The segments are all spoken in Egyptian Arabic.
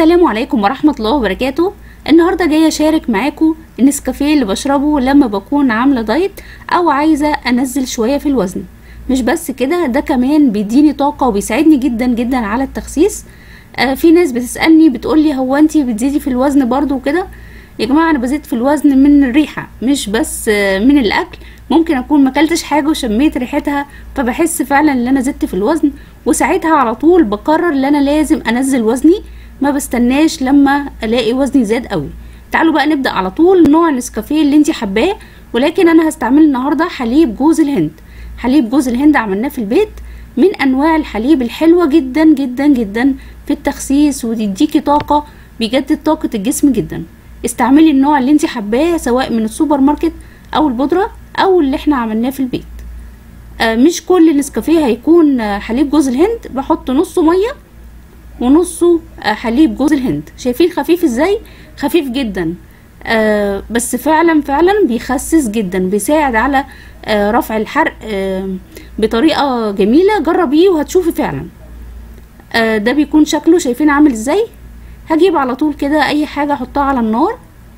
السلام عليكم ورحمة الله وبركاته النهاردة جاية أشارك معاكم النسكافيه اللي بشربه لما بكون عاملة دايت أو عايزة أنزل شوية في الوزن مش بس كده ده كمان بيديني طاقة وبيساعدني جدا جدا على التخسيس آه في ناس بتسألني بتقولي هو انتي بتزيدي في الوزن برضو وكده يا جماعة أنا بزيد في الوزن من الريحة مش بس آه من الأكل ممكن أكون مكلتش حاجة وشميت ريحتها فبحس فعلا ان انا زدت في الوزن وساعتها على طول بقرر ان انا لازم انزل وزني ما بستناش لما الاقي وزني زاد قوي تعالوا بقى نبدا على طول نوع النسكافيه اللي انت حباه ولكن انا هستعمل النهارده حليب جوز الهند حليب جوز الهند عملناه في البيت من انواع الحليب الحلوه جدا جدا جدا في التخسيس وتديكي طاقه بيجدد طاقه الجسم جدا استعملي النوع اللي انت حباه سواء من السوبر ماركت او البودره او اللي احنا عملناه في البيت آه مش كل النسكافيه هيكون آه حليب جوز الهند بحط نصه ميه ونصه آه حليب جوز الهند شايفين خفيف ازاي خفيف جدا آه بس فعلا فعلا بيخسس جدا بيساعد على آه رفع الحرق آه بطريقه جميله جربيه وهتشوفي فعلا آه ده بيكون شكله شايفين عامل ازاي هجيب على طول كده اي حاجه احطها على النار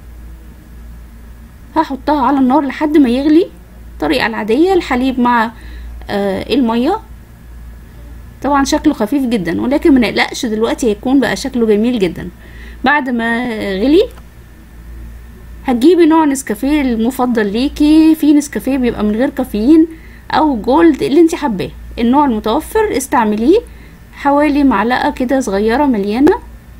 هحطها على النار لحد ما يغلي الطريقه العاديه الحليب مع آه الميه طبعا شكله خفيف جدا ولكن ما نقلقش دلوقتي هيكون بقى شكله جميل جدا بعد ما غلي هتجيبي نوع نسكافيه المفضل ليكي في نسكافيه بيبقى من غير كافيين او جولد اللي انت حباه النوع المتوفر استعمليه حوالي معلقه كده صغيره مليانه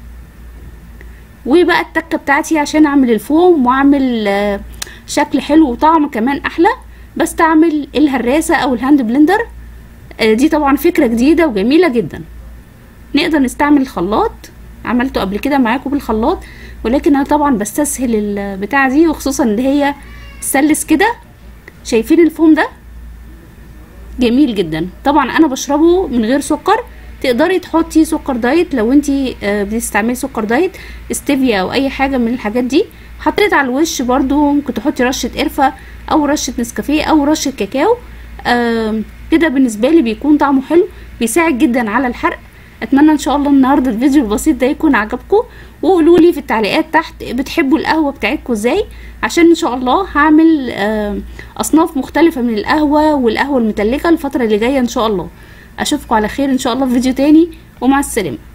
وبقى التكه بتاعتي عشان اعمل الفوم واعمل آه شكل حلو وطعم كمان احلى بستعمل الهراسه او الهاند بلندر دي طبعا فكرة جديدة وجميلة جدا نقدر نستعمل الخلاط عملته قبل كده معاكم بالخلاط ولكن انا طبعا بستسهل البتاعة دي وخصوصا ان هي سلس كده شايفين الفوم ده جميل جدا طبعا انا بشربه من غير سكر تقدري تحطي سكر دايت لو انتي بتستعملي سكر دايت استيفيا او اي حاجة من الحاجات دي حطيت على الوش برضو ممكن تحطي رشة قرفة او رشة نسكافيه او رشة كاكاو آه كده بالنسبه لي بيكون طعمه حلو بيساعد جدا على الحرق اتمنى ان شاء الله النهارده الفيديو البسيط ده يكون عجبكم وقولوا لي في التعليقات تحت بتحبوا القهوه بتاعتكم ازاي عشان ان شاء الله هعمل آه اصناف مختلفه من القهوه والقهوه المتلجه الفتره اللي جايه ان شاء الله اشوفكم على خير ان شاء الله في فيديو تاني ومع السلامه